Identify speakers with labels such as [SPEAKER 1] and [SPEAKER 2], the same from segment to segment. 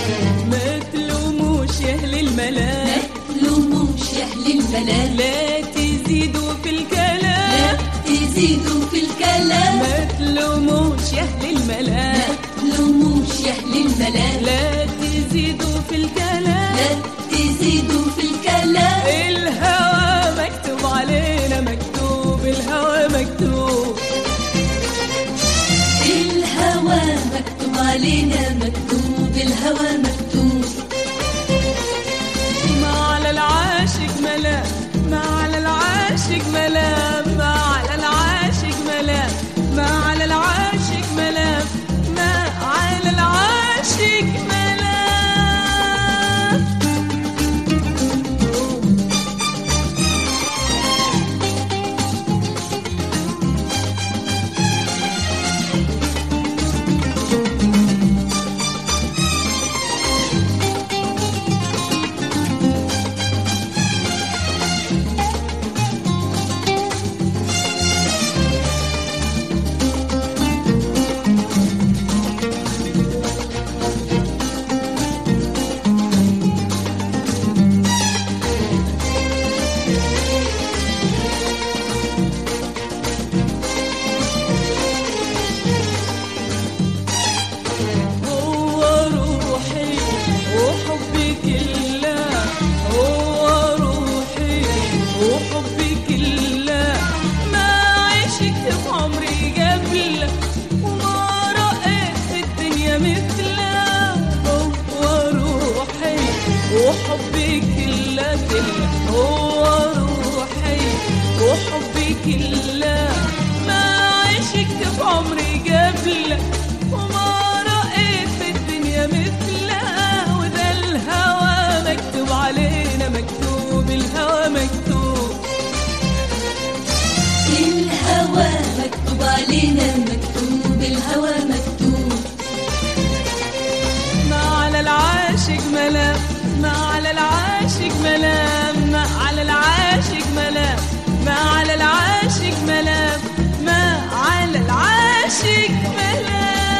[SPEAKER 1] ما تلوموش يا اهل الملام
[SPEAKER 2] تلوموش يا أهل الملام
[SPEAKER 1] لا تزيدوا في
[SPEAKER 2] لا
[SPEAKER 1] الكلام
[SPEAKER 2] تزيدوا في الكلام
[SPEAKER 1] ما تلوموش يا اهل
[SPEAKER 2] لا
[SPEAKER 1] الملام
[SPEAKER 2] تلوموش يا أهل الملام
[SPEAKER 1] لا تزيدوا في الكلام
[SPEAKER 2] لا تزيدوا في الكلام
[SPEAKER 1] الهوى مكتوب علينا مكتوب الهوى مكتوب
[SPEAKER 2] الهوى مكتوب علينا مكتوب الهوى مكتوب
[SPEAKER 1] ما على العاشق ملام ما على العاشق ملام ما على العاشق ملام ما على العاشق ملام ما على العاشق ملام هو روحي وحبي كله هو روحي وحبي كله ما عشت في عمري قبله وما رأيت في الدنيا مثله هو روحي وحبي كله كله هو روحي وحبي كله ما عشت في عمري قبله وما رأيت في الدنيا مثله وده الهوى مكتوب علينا مكتوب الهوى مكتوب
[SPEAKER 2] الهوى مكتوب علينا مكتوب الهوى مكتوب
[SPEAKER 1] ما على العاشق ملام ما على العاشق ملام ما على العاشق ملام ما على العاشق ملام ما على العاشق ملام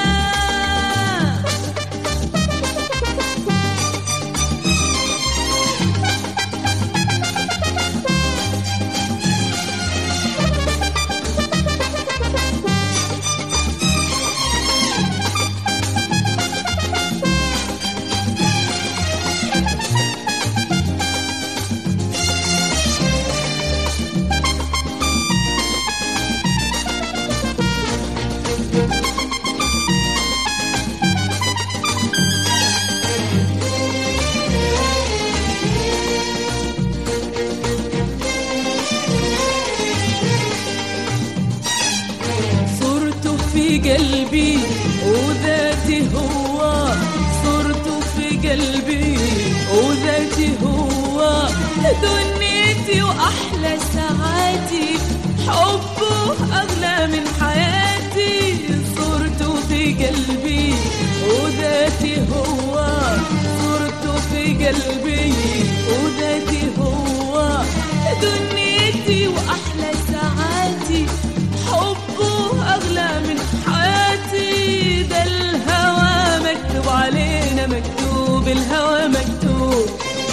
[SPEAKER 1] صورته في قلبي وذاتي هو صورته في قلبي وذاتي هو دنيتي واحلى ساعاتي حبه اغلى من حياتي صورته في قلبي وذاتي هو صورته في قلبي وذاتي هو دنيتي واحلى ساعاتي حبه اغلى من حياتي ده الهوى مكتوب علينا مكتوب الهوى مكتوب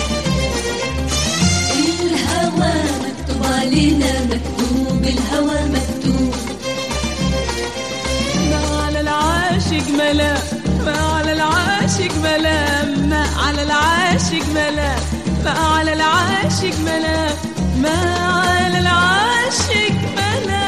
[SPEAKER 2] الهوى مكتوب علينا مكتوب الهوى مكتوب
[SPEAKER 1] ما على العاشق ملام ما على العاشق ملام ما على العاشق ملام ما على العاشق ملام ما على العاشق ملام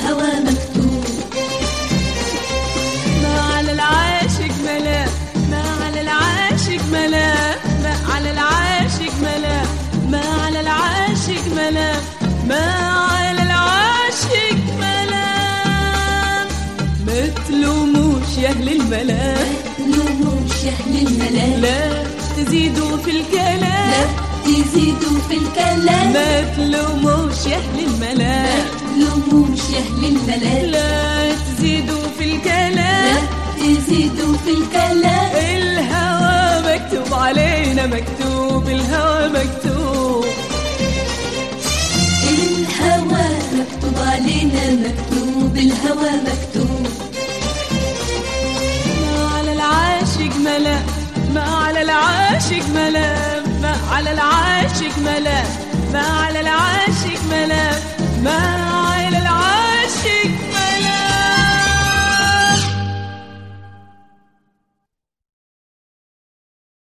[SPEAKER 2] الهوى مكتوب
[SPEAKER 1] ما على العاشق ملا ما على العاشق ملا ما على العاشق ملا ما على العاشق ملا ما على العاشق ملا ما تلوموش يا اهل الملا
[SPEAKER 2] لوموش يا أهل الملال
[SPEAKER 1] لا تزيدوا في
[SPEAKER 2] لا
[SPEAKER 1] الكلام
[SPEAKER 2] تزيدوا في الكلام
[SPEAKER 1] ما تلوموش يا اهل الملا
[SPEAKER 2] لوموش يا أهل الملال
[SPEAKER 1] لا تزيدوا في
[SPEAKER 2] لا
[SPEAKER 1] الكلام
[SPEAKER 2] تزيدوا في الكلام
[SPEAKER 1] الهوى مكتوب علينا مكتوب الهوى مكتوب
[SPEAKER 2] الهوى مكتوب علينا مكتوب الهوى مكتوب
[SPEAKER 1] ما على العاشق ملا ما على العاشق ملا ما على العاشق ملا ما على العاشق ملا ما